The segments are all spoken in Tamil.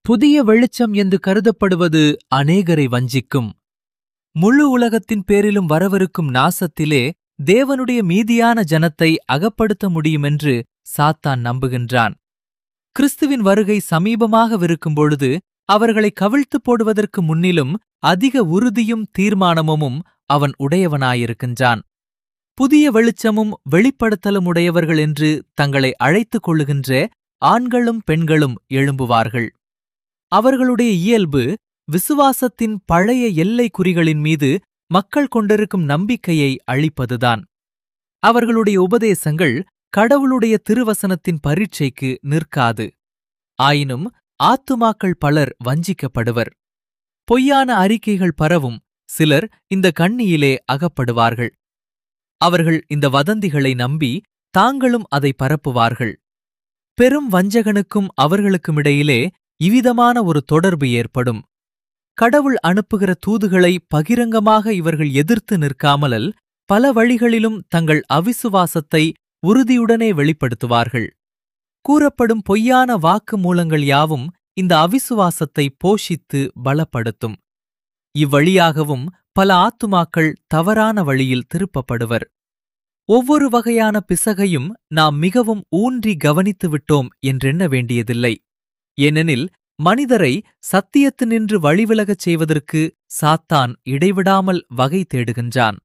புதிய வெளிச்சம் என்று கருதப்படுவது அநேகரை வஞ்சிக்கும் முழு உலகத்தின் பேரிலும் வரவிருக்கும் நாசத்திலே தேவனுடைய மீதியான ஜனத்தை அகப்படுத்த முடியுமென்று சாத்தான் நம்புகின்றான் கிறிஸ்துவின் வருகை சமீபமாகவிருக்கும் பொழுது அவர்களை கவிழ்த்து போடுவதற்கு முன்னிலும் அதிக உறுதியும் தீர்மானமும் அவன் உடையவனாயிருக்கின்றான் புதிய வெளிச்சமும் வெளிப்படுத்தலும் உடையவர்கள் என்று தங்களை அழைத்துக் கொள்ளுகின்ற ஆண்களும் பெண்களும் எழும்புவார்கள் அவர்களுடைய இயல்பு விசுவாசத்தின் பழைய எல்லை குறிகளின் மீது மக்கள் கொண்டிருக்கும் நம்பிக்கையை அளிப்பதுதான் அவர்களுடைய உபதேசங்கள் கடவுளுடைய திருவசனத்தின் பரீட்சைக்கு நிற்காது ஆயினும் ஆத்துமாக்கள் பலர் வஞ்சிக்கப்படுவர் பொய்யான அறிக்கைகள் பரவும் சிலர் இந்த கண்ணியிலே அகப்படுவார்கள் அவர்கள் இந்த வதந்திகளை நம்பி தாங்களும் அதை பரப்புவார்கள் பெரும் வஞ்சகனுக்கும் அவர்களுக்குமிடையிலே இவ்விதமான ஒரு தொடர்பு ஏற்படும் கடவுள் அனுப்புகிற தூதுகளை பகிரங்கமாக இவர்கள் எதிர்த்து நிற்காமலல் பல வழிகளிலும் தங்கள் அவிசுவாசத்தை உறுதியுடனே வெளிப்படுத்துவார்கள் கூறப்படும் பொய்யான வாக்கு மூலங்கள் யாவும் இந்த அவிசுவாசத்தை போஷித்து பலப்படுத்தும் இவ்வழியாகவும் பல ஆத்துமாக்கள் தவறான வழியில் திருப்பப்படுவர் ஒவ்வொரு வகையான பிசகையும் நாம் மிகவும் ஊன்றி கவனித்து விட்டோம் என்றெண்ண வேண்டியதில்லை ஏனெனில் மனிதரை சத்தியத்தினின்று வழிவிலகச் செய்வதற்கு சாத்தான் இடைவிடாமல் வகை தேடுகின்றான்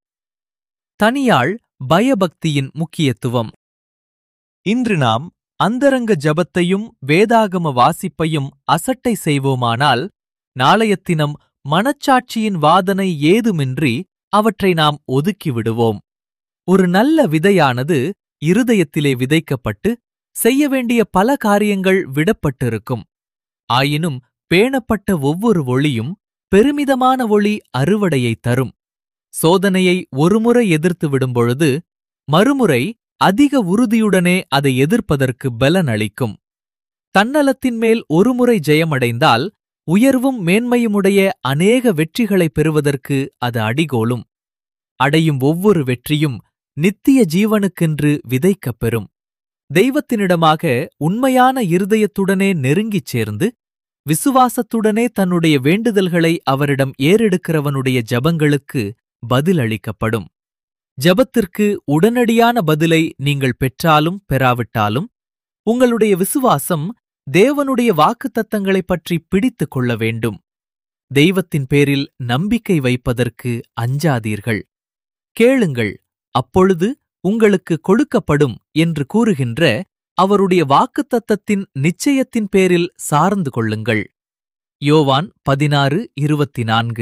தனியாள் பயபக்தியின் முக்கியத்துவம் இன்று நாம் அந்தரங்க ஜபத்தையும் வேதாகம வாசிப்பையும் அசட்டை செய்வோமானால் நாளையத்தினம் மனச்சாட்சியின் வாதனை ஏதுமின்றி அவற்றை நாம் ஒதுக்கிவிடுவோம் ஒரு நல்ல விதையானது இருதயத்திலே விதைக்கப்பட்டு செய்ய வேண்டிய பல காரியங்கள் விடப்பட்டிருக்கும் ஆயினும் பேணப்பட்ட ஒவ்வொரு ஒளியும் பெருமிதமான ஒளி அறுவடையை தரும் சோதனையை ஒருமுறை எதிர்த்து விடும்பொழுது மறுமுறை அதிக உறுதியுடனே அதை எதிர்ப்பதற்கு பலன் அளிக்கும் தன்னலத்தின் மேல் ஒருமுறை ஜெயமடைந்தால் உயர்வும் மேன்மையுமுடைய அநேக வெற்றிகளைப் பெறுவதற்கு அது அடிகோலும் அடையும் ஒவ்வொரு வெற்றியும் நித்திய ஜீவனுக்கென்று விதைக்கப் பெறும் தெய்வத்தினிடமாக உண்மையான இருதயத்துடனே நெருங்கிச் சேர்ந்து விசுவாசத்துடனே தன்னுடைய வேண்டுதல்களை அவரிடம் ஏறெடுக்கிறவனுடைய ஜபங்களுக்கு பதில் அளிக்கப்படும் ஜபத்திற்கு உடனடியான பதிலை நீங்கள் பெற்றாலும் பெறாவிட்டாலும் உங்களுடைய விசுவாசம் தேவனுடைய வாக்குத்தத்தங்களைப் பற்றி பிடித்துக் கொள்ள வேண்டும் தெய்வத்தின் பேரில் நம்பிக்கை வைப்பதற்கு அஞ்சாதீர்கள் கேளுங்கள் அப்பொழுது உங்களுக்கு கொடுக்கப்படும் என்று கூறுகின்ற அவருடைய வாக்குத்தத்தத்தின் நிச்சயத்தின் பேரில் சார்ந்து கொள்ளுங்கள் யோவான் பதினாறு இருபத்தி நான்கு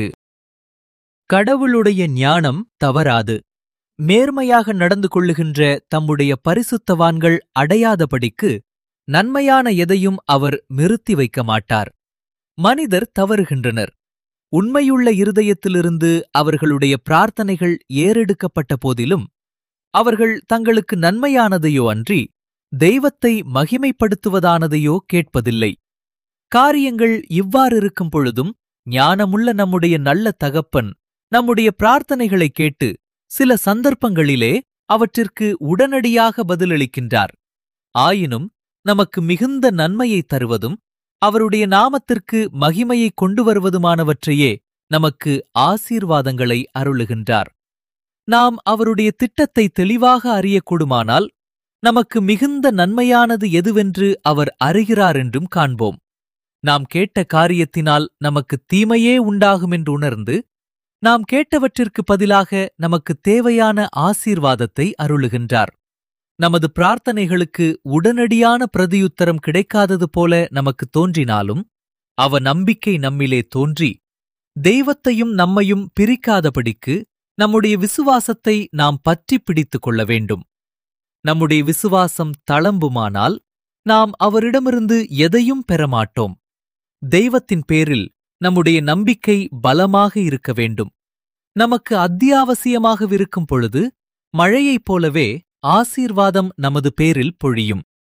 கடவுளுடைய ஞானம் தவறாது மேர்மையாக நடந்து கொள்ளுகின்ற தம்முடைய பரிசுத்தவான்கள் அடையாதபடிக்கு நன்மையான எதையும் அவர் நிறுத்தி வைக்க மாட்டார் மனிதர் தவறுகின்றனர் உண்மையுள்ள இருதயத்திலிருந்து அவர்களுடைய பிரார்த்தனைகள் ஏறெடுக்கப்பட்ட போதிலும் அவர்கள் தங்களுக்கு நன்மையானதையோ அன்றி தெய்வத்தை மகிமைப்படுத்துவதானதையோ கேட்பதில்லை காரியங்கள் இவ்வாறிருக்கும் பொழுதும் ஞானமுள்ள நம்முடைய நல்ல தகப்பன் நம்முடைய பிரார்த்தனைகளை கேட்டு சில சந்தர்ப்பங்களிலே அவற்றிற்கு உடனடியாக பதிலளிக்கின்றார் ஆயினும் நமக்கு மிகுந்த நன்மையை தருவதும் அவருடைய நாமத்திற்கு மகிமையை கொண்டு வருவதுமானவற்றையே நமக்கு ஆசீர்வாதங்களை அருளுகின்றார் நாம் அவருடைய திட்டத்தை தெளிவாக அறியக்கூடுமானால் நமக்கு மிகுந்த நன்மையானது எதுவென்று அவர் அறிகிறார் என்றும் காண்போம் நாம் கேட்ட காரியத்தினால் நமக்கு தீமையே உண்டாகும் என்று உணர்ந்து நாம் கேட்டவற்றிற்கு பதிலாக நமக்கு தேவையான ஆசீர்வாதத்தை அருளுகின்றார் நமது பிரார்த்தனைகளுக்கு உடனடியான பிரதியுத்தரம் கிடைக்காதது போல நமக்கு தோன்றினாலும் அவ நம்பிக்கை நம்மிலே தோன்றி தெய்வத்தையும் நம்மையும் பிரிக்காதபடிக்கு நம்முடைய விசுவாசத்தை நாம் பற்றி பிடித்துக் கொள்ள வேண்டும் நம்முடைய விசுவாசம் தளம்புமானால் நாம் அவரிடமிருந்து எதையும் பெறமாட்டோம் தெய்வத்தின் பேரில் நம்முடைய நம்பிக்கை பலமாக இருக்க வேண்டும் நமக்கு அத்தியாவசியமாகவிருக்கும் பொழுது மழையைப் போலவே ஆசீர்வாதம் நமது பேரில் பொழியும்